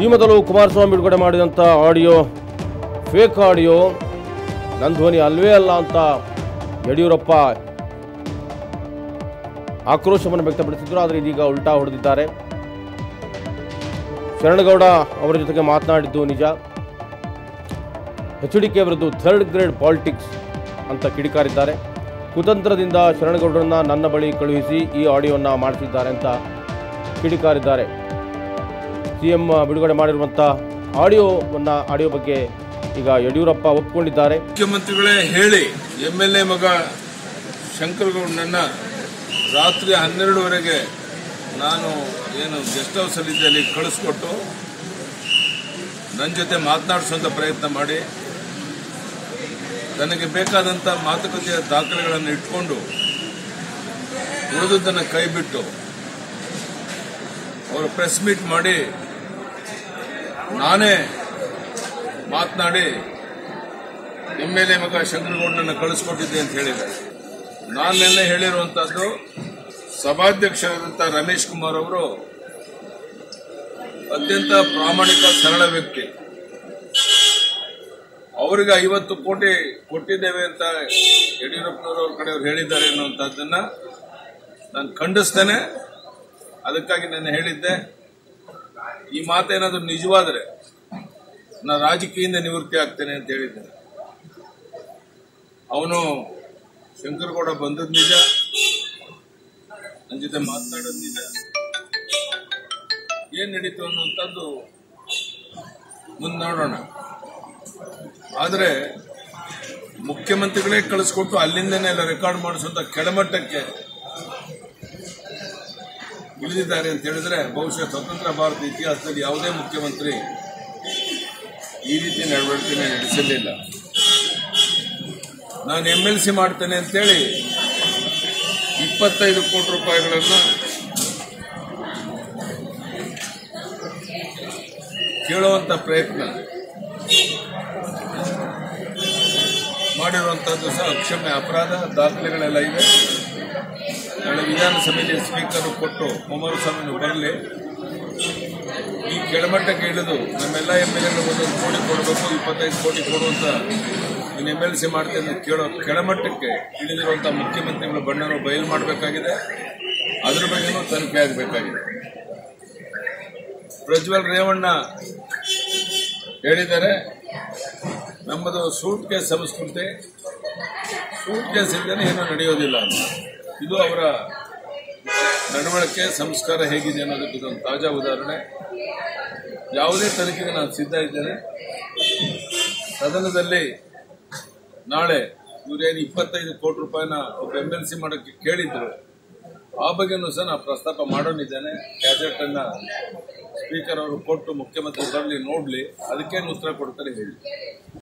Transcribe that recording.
ಈ ಮೊದಲು ಕುಮಾರಸ್ವಾಮಿ ಬಿಡುಗಡೆ ಮಾಡಿದಂಥ ಆಡಿಯೋ ಫೇಕ್ ಆಡಿಯೋ ನನ್ನ ಧ್ವನಿ ಅಲ್ವೇ ಅಲ್ಲ ಅಂತ ಯಡಿಯೂರಪ್ಪ ಆಕ್ರೋಶವನ್ನು ವ್ಯಕ್ತಪಡಿಸಿದ್ರು ಆದರೆ ಇದೀಗ ಉಲ್ಟಾ ಹೊಡೆದಿದ್ದಾರೆ ಶರಣಗೌಡ ಅವರ ಜೊತೆಗೆ ಮಾತನಾಡಿದ್ದು ನಿಜ ಎಚ್ ಡಿ ಕೆ ಅವರದ್ದು ಥರ್ಡ್ ಗ್ರೇಡ್ ಪಾಲಿಟಿಕ್ಸ್ ಅಂತ ಕಿಡಿಕಾರಿದ್ದಾರೆ ಕುತಂತ್ರದಿಂದ ಶರಣಗೌಡರನ್ನ ನನ್ನ ಬಳಿ ಕಳುಹಿಸಿ ಈ ಆಡಿಯೋನ ಮಾಡಿಸಿದ್ದಾರೆ ಅಂತ ಕಿಡಿಕಾರಿದ್ದಾರೆ ಸಿಎಂ ಬಿಡುಗಡೆ ಮಾಡಿರುವಂಥ ಆಡಿಯೋವನ್ನ ಆಡಿಯೋ ಬಗ್ಗೆ ಈಗ ಯಡಿಯೂರಪ್ಪ ಒಪ್ಪಿಕೊಂಡಿದ್ದಾರೆ ಮುಖ್ಯಮಂತ್ರಿಗಳೇ ಹೇಳಿ ಎಂ ಎಲ್ ಎ ಮಗ ಶಂಕರಗೌಡನನ್ನ ರಾತ್ರಿ ಹನ್ನೆರಡುವರೆಗೆ ನಾನು ಏನು ಗೆಸ್ಟ್ ಹೌಸ್ ಅಲ್ಲಿ ಅಲ್ಲಿ ಕಳಿಸ್ಕೊಟ್ಟು ನನ್ನ ಜೊತೆ ಮಾತನಾಡಿಸುವಂತ ಪ್ರಯತ್ನ ಮಾಡಿ ನನಗೆ ಬೇಕಾದಂತ ಮಾತುಕತೆಯ ದಾಖಲೆಗಳನ್ನು ಇಟ್ಕೊಂಡು ಉಳಿದದ್ದನ್ನು ಕೈಬಿಟ್ಟು ಅವರು ಪ್ರೆಸ್ ಮೀಟ್ ಮಾಡಿ ನಾನೇ ಮಾತನಾಡಿ ಎಂ ಎಲ್ ಎ ಮಗ ಶಂಕರಗೌಡನನ್ನ ಕಳಿಸ್ಕೊಟ್ಟಿದ್ದೆ ಅಂತ ಹೇಳಿದ್ದಾರೆ ನಾನು ನಿನ್ನೆ ಹೇಳಿರುವಂತದ್ದು ಸಭಾಧ್ಯಕ್ಷರಾದಂಥ ರಮೇಶ್ ಕುಮಾರ್ ಅವರು ಅತ್ಯಂತ ಪ್ರಾಮಾಣಿಕ ಸರಳ ವ್ಯಕ್ತಿ ಅವರಿಗೆ ಐವತ್ತು ಕೋಟಿ ಕೊಟ್ಟಿದ್ದೇವೆ ಅಂತ ಯಡಿಯೂರಪ್ಪನವರು ಅವ್ರ ಕಡೆಯವರು ಹೇಳಿದ್ದಾರೆ ಅನ್ನುವಂಥದ್ದನ್ನ ನಾನು ಖಂಡಿಸ್ತೇನೆ ಅದಕ್ಕಾಗಿ ನಾನು ಹೇಳಿದ್ದೆ ಈ ಮಾತೇನಾದ್ರೂ ನಿಜವಾದರೆ ನಾನು ರಾಜಕೀಯದಿಂದ ನಿವೃತ್ತಿ ಆಗ್ತೇನೆ ಅಂತ ಹೇಳಿದ್ದೆ ಅವನು ಶಂಕರಗೌಡ ಬಂದದ್ ನಿಜ ನನ್ನ ಜೊತೆ ಮಾತನಾಡೋದು ನಿಜ ಏನ್ ನಡೀತು ಅನ್ನುವಂಥದ್ದು ಮುಂದೆ ನೋಡೋಣ ಆದರೆ ಮುಖ್ಯಮಂತ್ರಿಗಳೇ ಕಳಿಸ್ಕೊಟ್ಟು ಅಲ್ಲಿಂದನೇ ಎಲ್ಲ ರೆಕಾರ್ಡ್ ಮಾಡಿಸುವಂತ ಕೆಳಮಟ್ಟಕ್ಕೆ ಇಳಿದಿದ್ದಾರೆ ಅಂತ ಹೇಳಿದ್ರೆ ಬಹುಶಃ ಸ್ವತಂತ್ರ ಭಾರತ ಇತಿಹಾಸದಲ್ಲಿ ಯಾವುದೇ ಮುಖ್ಯಮಂತ್ರಿ ಈ ರೀತಿ ನಡವಳಿಕೆ ನಡೆಸಲಿಲ್ಲ ನಾನು ಎಂ ಎಲ್ ಸಿ ಮಾಡ್ತೇನೆ ಅಂತೇಳಿ ಇಪ್ಪತ್ತೈದು ಕೋಟಿ ರೂಪಾಯಿಗಳನ್ನು ಕೇಳುವಂತ ಪ್ರಯತ್ನ ಮಾಡಿರುವಂತದ್ದು ಸಹ ಅಕ್ಷಮ್ಯ ಅಪರಾಧ ದಾಖಲೆಗಳೆಲ್ಲ ಇವೆ ನಾಳೆ ವಿಧಾನಸಭೆಯಲ್ಲಿ ಸ್ಪೀಕರ್ ಕೊಟ್ಟು ಕುಮಾರಸ್ವಾಮಿ ಬರಲಿ ಈ ಕೆಳಮಟ್ಟಕ್ಕೆ ಇಳಿದು ನಮ್ಮೆಲ್ಲ ಎಂ ಎಲ್ ಒಂದೊಂದು ಕೋಟಿ ಕೊಡಬೇಕು ಇಪ್ಪತ್ತೈದು ಕೋಟಿ ಕೊಡುವಂತ ನೀನು ಎಂ ಎಲ್ ಸಿ ಮಾಡ್ತೇನೆ ಅಂತ ಕೇಳೋ ಕೆಳಮಟ್ಟಕ್ಕೆ ಇಳಿದಿರುವಂತಹ ಮುಖ್ಯಮಂತ್ರಿಗಳ ಬಣ್ಣವನ್ನು ಬಯಲು ಮಾಡಬೇಕಾಗಿದೆ ಅದ್ರ ಬಗ್ಗೆನೂ ತನಿಖೆ ಆಗಬೇಕಾಗಿದೆ ಪ್ರಜ್ವಲ್ ರೇವಣ್ಣ ಹೇಳಿದ್ದಾರೆ ನಮ್ಮದು ಸೂಟ್ ಕೇಸ್ ಸಂಸ್ಕೃತಿ ಸೂಟ್ ಕೇಸ್ ಇಲ್ಲದೆ ಏನೂ ನಡೆಯೋದಿಲ್ಲ ಅಂತ ಇದು ಅವರ ನಡವಳಿಕೆ ಸಂಸ್ಕಾರ ಹೇಗಿದೆ ಅನ್ನೋದಕ್ಕೆ ಇದೊಂದು ತಾಜಾ ಉದಾಹರಣೆ ಯಾವುದೇ ತನಿಖೆಗೆ ನಾನು ಸಿದ್ಧ ಇದ್ದೇನೆ ಸದನದಲ್ಲಿ ನಾಳೆ ಇವರೇನು ಇಪ್ಪತ್ತೈದು ಕೋಟಿ ರೂಪಾಯಿನ ಒಬ್ಬ ಎಂ ಎಲ್ ಸಿ ಮಾಡೋಕ್ಕೆ ಕೇಳಿದ್ರು ಆ ಬಗ್ಗೆನೂ ಸಹ ನಾನು ಪ್ರಸ್ತಾಪ ಮಾಡೋನಿದ್ದೇನೆ ಗ್ಯಾಜೆಟ್ ಅನ್ನ ಸ್ಪೀಕರ್ ಅವರು ಕೊಟ್ಟು ಮುಖ್ಯಮಂತ್ರಿ ಬರಲಿ ನೋಡ್ಲಿ ಅದಕ್ಕೇನು ಉತ್ತರ ಕೊಡ್ತಾರೆ ಹೇಳಿ